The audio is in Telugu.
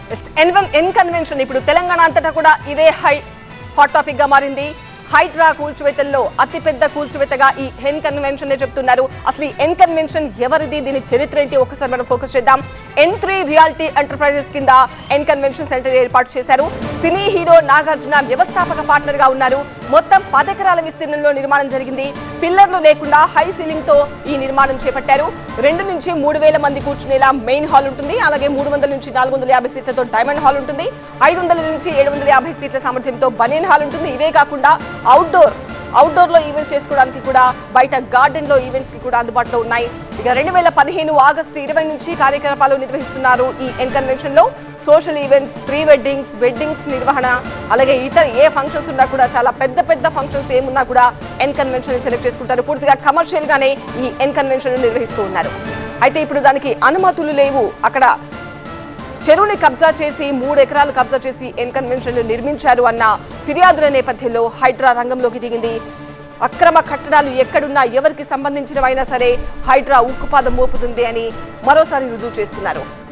ఎన్ ఎన్ కన్వెన్షన్ ఇప్పుడు తెలంగాణ అంతటా కూడా ఇదే హై హాట్ టాపిక్ గా మారింది హైడ్రా కూల్చివేతల్లో అతిపెద్ద కూల్చివేతగా ఈ హెన్ కన్వెన్షన్ చెప్తున్నారు అసలు ఈ ఎన్ కన్వెన్షన్ ఎవరిది దీని చరిత్ర ఏంటి ఒకసారి మనం ఫోకస్ చేద్దాం ఎన్ త్రీ రియాలిటీ ఎంటర్ప్రైజెస్ కింద ఎన్ కన్వెన్షన్ సెంటర్ ఏర్పాటు చేశారు సినీ హీరో నాగార్జున వ్యవస్థాపక పార్ట్నర్ గా ఉన్నారు మొత్తం పదెకరాల విస్తీర్ణంలో నిర్మాణం జరిగింది పిల్లర్లు లేకుండా హై సీలింగ్ తో ఈ నిర్మాణం చేపట్టారు రెండు నుంచి మూడు వేల మంది కూర్చునేలా మెయిన్ హాల్ ఉంటుంది అలాగే మూడు వందల నుంచి నాలుగు వందల యాభై సీట్లతో డైమండ్ హాల్ ఉంటుంది ఐదు వందల నుంచి ఏడు వందల యాభై సీట్ల సామర్థ్యంతో బనియన్ హాల్ ఉంటుంది ఇవే కాకుండా అవుట్డోర్ అవుట్డోర్ లో ఈవెంట్స్ చేసుకోవడానికి కూడా బయట గార్డెన్ లో ఈవెంట్స్ కి కూడా అందుబాటులో ఉన్నాయి ఇక రెండు వేల పదిహేను ఆగస్టు ఇరవై నుంచి కార్యకలాపాలు నిర్వహిస్తున్నారు ఈ ఎన్ కన్వెన్షన్ లో social events pre weddings weddings నిర్వహణ అలాగే ఇతర ఏ ఫంక్షన్స్ ఉన్నా కూడా చాలా పెద్ద పెద్ద ఫంక్షన్స్ ఏమున్నా కూడా ఎన్ కన్వెన్షన్ సెలెక్ట్ చేసుకుంటారు పూర్తిగా కమర్షియల్ గానే ఈ ఎన్ కన్వెన్షన్ నిర్వహిస్తూ ఉన్నారు అయితే ఇప్పుడు దానికి అనుమతులు లేవు అక్కడ చెరువుని కబ్జా చేసి మూడు ఎకరాలు కబ్జా చేసి ఎన్ కన్వెన్షన్ నిర్మించారు అన్న ఫిర్యాదుల నేపథ్యంలో హైడ్రా రంగంలోకి దిగింది అక్రమ కట్టడాలు ఎక్కడున్నా ఎవరికి సంబంధించినవైనా సరే హైడ్రా ఉక్కుపాదం మోపుతుంది అని మరోసారి రుజువు చేస్తున్నారు